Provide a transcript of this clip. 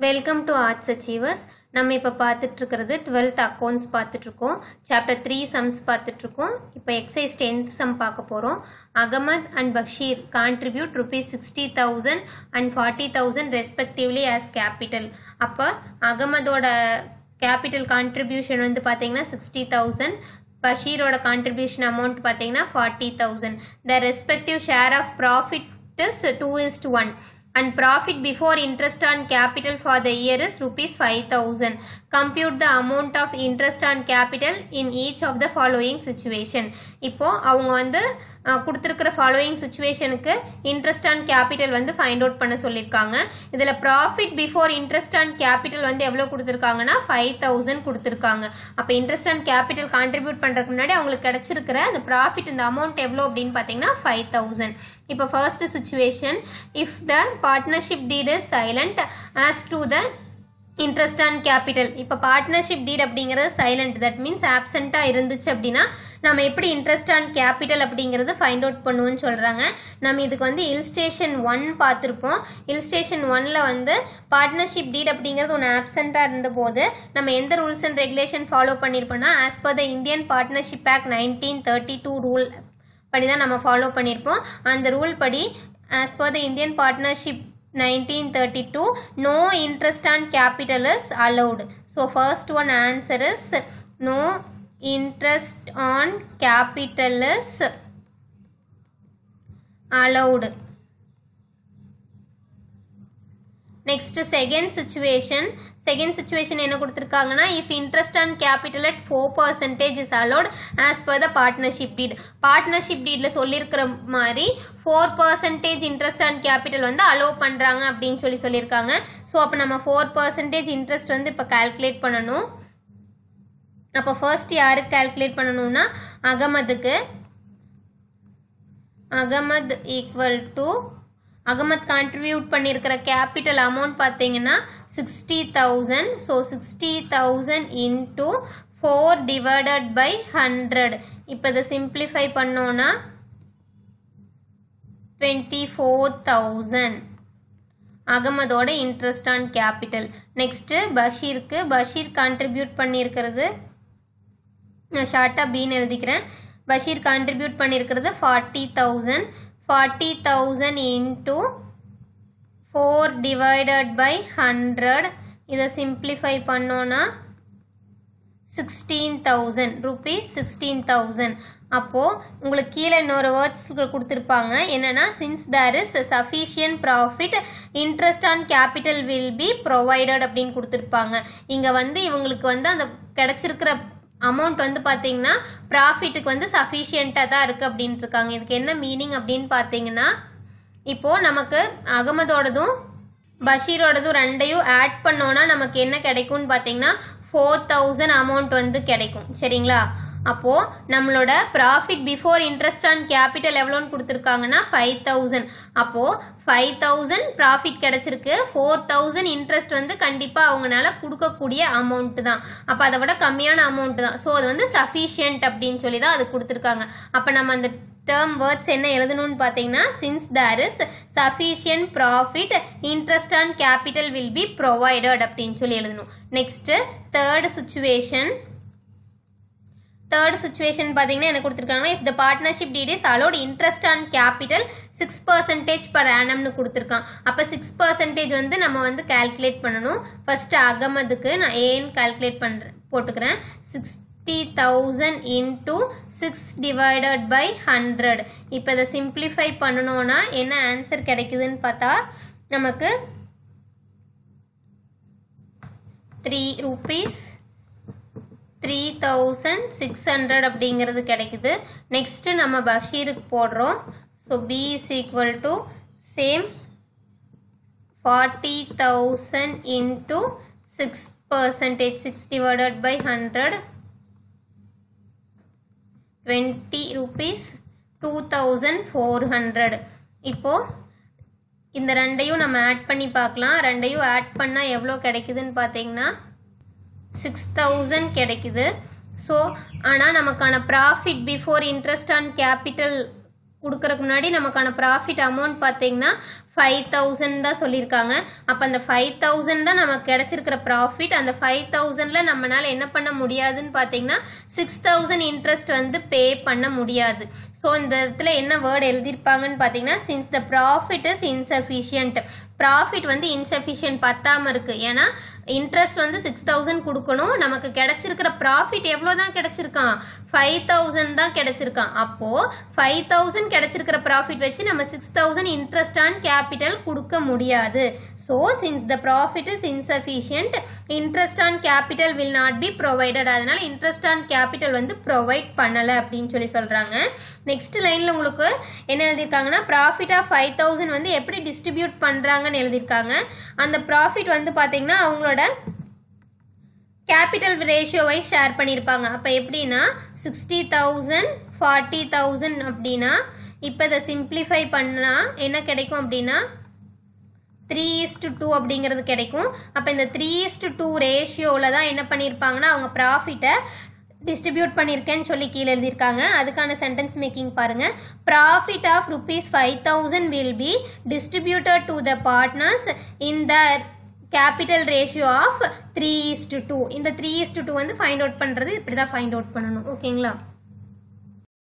welcome to arts achievers நம்ம இப்போ பார்த்துட்ருக்கிறது டுவெல்த் அக்கௌண்ட்ஸ் பார்த்துட்ருக்கோம் சாப்டர் த்ரீ சம்ஸ் பார்த்துட்ருக்கோம் இப்போ எக்ஸைஸ் டென்த் சம் பார்க்க போகிறோம் Ahmed and Basheer contribute rupees sixty thousand and forty thousand respectively as capital அப்போ அகமதோட கேபிட்டல் கான்ட்ரிபியூஷன் வந்து பார்த்தீங்கன்னா சிக்ஸ்டி தௌசண்ட் பஷீரோட கான்ட்ரிபியூஷன் அமௌண்ட் பார்த்தீங்கன்னா forty thousand the respective share of profit is two is to one and profit before interest on capital for the year is rupees 5000 compute the amount of interest on capital in each of the following situation இப்போ அவங்க வந்து அஹ், கொடுத்திருக்கிற following சுச்சுவேஷனுக்கு interest on capital வந்து find out பண்ண சொல்லியிருக்காங்க இதில் profit before interest on capital வந்து எவ்வளோ கொடுத்துருக்காங்கன்னா ஃபைவ் தௌசண்ட் கொடுத்துருக்காங்க அப்போ இன்ட்ரெஸ்ட் ஆன் கேபிட்டல் கான்ட்ரிபியூட் பண்ணுறதுக்கு முன்னாடி அவங்களுக்கு கிடைச்சிருக்கிற அந்த ப்ராஃபிட் இந்த அமௌண்ட் எவ்வளோ அப்படின்னு பார்த்தீங்கன்னா ஃபைவ் தௌசண்ட் இப்போ first situation if the partnership deed is silent as to the interest on capital இப்போ பார்ட்னர்ஷிப் டீட் அப்படிங்கிறது சைலண்ட் தட் மீன்ஸ் ஆப்சண்ட்டாக இருந்துச்சு அப்படின்னா நம்ம எப்படி இன்ட்ரெஸ்ட் ஆன் கேபிட்டல் அப்படிங்கிறது ஃபைண்ட் அவுட் பண்ணுவோம்னு சொல்கிறாங்க நம்ம இதுக்கு வந்து இல்ஸ்டேஷன் ஒன் பார்த்துருப்போம் இல்ஸ்டேஷன் ஒன்ல வந்து பார்ட்னர்ஷிப் டீட் அப்படிங்கிறது ஒன்று ஆப்சண்ட்டாக இருந்தபோது நம்ம எந்த ரூல்ஸ் அண்ட் ரெகுலேஷன் ஃபாலோ பண்ணியிருப்போம்னா as per the Indian partnership act nineteen thirty two rule படி தான் நம்ம ஃபாலோ பண்ணியிருப்போம் அந்த ரூல் படி as per the Indian partnership 1932 no interest on capital is allowed so first one answer is no interest on capital is allowed next second situation second situation என்ன கொடுத்துருக்காங்கன்னா if interest on capital at four percentage is allowed as per the partnership deed partnership டீடில் சொல்லியிருக்கிற மாதிரி four percentage interest on capital வந்து allow பண்ணுறாங்க அப்படின்னு சொல்லி சொல்லியிருக்காங்க ஸோ அப்போ நம்ம ஃபோர் பர்சன்டேஜ் இன்ட்ரெஸ்ட் வந்து இப்போ கால்குலேட் பண்ணணும் அப்போ ஃபர்ஸ்ட் யாருக்கு கால்குலேட் பண்ணணும்னா அகமதுக்கு Ahmed equal to Ahmed contribute பண்ணியிருக்கிற கேபிட்டல் அமௌண்ட் பார்த்தீங்கன்னா sixty thousand so sixty thousand into four divided by hundred இப்போ இதை சிம்பிளிஃபை பண்ணோன்னா டுவெண்ட்டி ஃபோர் தௌசண்ட் அகமதோட இன்ட்ரெஸ்ட் ஆன் கேபிட்டல் நெக்ஸ்ட்டு பஷீருக்கு பஷீர் கான்ட்ரிபியூட் பண்ணியிருக்கிறது நான் ஷார்ட்டாக பின்னு எழுதிக்கிறேன் பஷீர் கான்ட்ரிபியூட் பண்ணியிருக்கிறது forty thousand forty thousand into four divided by hundred இதை சிம்பிளிஃபை பண்ணோன்னா sixteen thousand rupees sixteen thousand அப்போது உங்களுக்கு கீழே இன்னொரு வேர்ட்ஸ் கொடுத்துருப்பாங்க என்னென்னா since there is sufficient profit interest on capital will be provided அப்படின்னு கொடுத்துருப்பாங்க இங்கே வந்து இவங்களுக்கு வந்து அந்த கிடச்சிருக்கிற அமௌண்ட் வந்து பார்த்தீங்கன்னா ப்ராஃபிட்டுக்கு வந்து சஃபிஷியண்ட்டாக தான் இருக்குது அப்படின்ட்டு இருக்காங்க இதுக்கு என்ன மீனிங் அப்படின்னு பார்த்தீங்கன்னா இப்போது நமக்கு அகமதோடதும் பஷீரோடதும் ரெண்டையும் ஆட் பண்ணோன்னா நமக்கு என்ன கிடைக்கும்னு பார்த்தீங்கன்னா ஃபோர் தௌசண்ட் அமௌண்ட் வந்து கிடைக்கும் சரிங்களா அப்போது நம்மளோட profit before interest on capital எவ்வளோன்னு கொடுத்துருக்காங்கன்னா ஃபைவ் தௌசண்ட் அப்போது ஃபைவ் தௌசண்ட் ப்ராஃபிட் கிடச்சிருக்கு ஃபோர் தௌசண்ட் இன்ட்ரெஸ்ட் வந்து கண்டிப்பாக அவங்களால கொடுக்கக்கூடிய அமௌண்ட் தான் அப்போ அதை விட கம்மியான அமௌண்ட் தான் ஸோ அது வந்து சஃபிஷியன்ட் அப்படின்னு சொல்லி தான் அது கொடுத்துருக்காங்க அப்போ நம்ம அந்த டேர்ம் வேர்ட்ஸ் என்ன எழுதணும்னு பார்த்தீங்கன்னா since there is sufficient profit interest on capital will be provided அப்படின்னு சொல்லி எழுதணும் next third situation third situation பார்த்தீங்கன்னா என்ன கொடுத்துருக்காங்கன்னா if the partnership deed is allowed interest on capital six percentage per ஆனம்னு கொடுத்துருக்கான் அப்போ சிக்ஸ் பர்சன்டேஜ் வந்து நம்ம வந்து கால்குலேட் பண்ணணும் ஃபர்ஸ்ட் அகமதுக்கு நான் ஏன்னு கால்குலேட் பண்ணுறேன் போட்டுக்கிறேன் sixty thousand into six divided by hundred இப்போ இதை சிம்பிளிஃபை பண்ணணும்னா என்ன ஆன்சர் கிடைக்குதுன்னு பார்த்தா நமக்கு three rupees three thousand six hundred அப்படிங்கிறது கிடைக்குது நெக்ஸ்ட்டு நம்ம பஷீருக்கு போடுறோம் so B is equal to same forty thousand into six percentage six divided by hundred twenty rupees two thousand four hundred இப்போது இந்த ரெண்டையும் நம்ம ஆட் பண்ணி பார்க்கலாம் ரெண்டையும் ஆட் பண்ணால் எவ்வளோ கிடைக்குதுன்னு பார்த்தீங்கன்னா சிக்ஸ் தௌசண்ட் கிடைக்குது ஸோ ஆனால் நமக்கான profit before interest on capital கொடுக்கறதுக்கு முன்னாடி நமக்கான ப்ராஃபிட் அமௌண்ட் பார்த்தீங்கன்னா ஃபைவ் தௌசண்ட் தான் சொல்லியிருக்காங்க அப்போ அந்த ஃபைவ் தௌசண்ட் தான் நமக்கு கிடைச்சிருக்கிற ப்ராஃபிட் அந்த ஃபைவ் தௌசண்டில் நம்மளால என்ன பண்ண முடியாதுன்னு பார்த்தீங்கன்னா சிக்ஸ் தௌசண்ட் இன்ட்ரெஸ்ட் வந்து பே பண்ண முடியாது ஸோ இந்த இடத்துல என்ன வேர்டு எழுதியிருப்பாங்கன்னு பார்த்தீங்கன்னா since the profit is insufficient profit வந்து இன்சஃபிஷியன்ட் பத்தாம இருக்கு ஏன்னா இன்ட்ரெஸ்ட் வந்து சிக்ஸ் தௌசண்ட் கொடுக்கணும் நமக்கு கிடைச்சிருக்கிற ப்ராஃபிட் எவ்வளோ தான் கிடைச்சிருக்கான் ஃபைவ் தௌசண்ட் தான் கிடைச்சிருக்கான் அப்போ ஃபைவ் தௌசண்ட் கிடைச்சிருக்கிற ப்ராஃபிட் வச்சு நம்ம six thousand interest on capital கொடுக்க முடியாது so since the profit is insufficient interest on capital will not be provided அதனால இன்ட்ரெஸ்ட் ஆன் கேபிட்டல் வந்து ப்ரொவைட் பண்ணலை அப்படின்னு சொல்லி சொல்கிறாங்க நெக்ஸ்ட் லைனில் உங்களுக்கு என்ன எழுதியிருக்காங்கன்னா ப்ராஃபிட் ஆஃப் ஃபைவ் தௌசண்ட் வந்து எப்படி டிஸ்ட்ரிபியூட் பண்ணுறாங்கன்னு எழுதியிருக்காங்க அந்த ப்ராஃபிட் வந்து பார்த்தீங்கன்னா அவங்களோட கேபிட்டல் ரேஷியோ வைஸ் ஷேர் பண்ணியிருப்பாங்க அப்போ எப்படின்னா சிக்ஸ்டி தௌசண்ட் ஃபார்ட்டி தௌசண்ட் அப்படின்னா இப்போ இதை சிம்பிளிஃபை பண்ணால் என்ன கிடைக்கும் அப்படின்னா த்ரீ இஸ்டு டூ அப்படிங்கிறது கிடைக்கும் அப்போ இந்த த்ரீ இஸ்டு டூ ரேஷியோவில் தான் என்ன பண்ணியிருப்பாங்கன்னா அவங்க ப்ராஃபிட்டை டிஸ்ட்ரிபியூட் பண்ணியிருக்கேன்னு சொல்லி கீழே எழுதியிருக்காங்க அதுக்கான சென்டென்ஸ் மேக்கிங் பாருங்க profit of rupees five thousand will be distributed to the partners in the capital ratio of three is to two இந்த த்ரீ இஸ்டு டூ வந்து ஃபைண்ட் அவுட் பண்ணுறது இப்படி தான் ஃபைண்ட் அவுட் பண்ணணும் ஓகேங்களா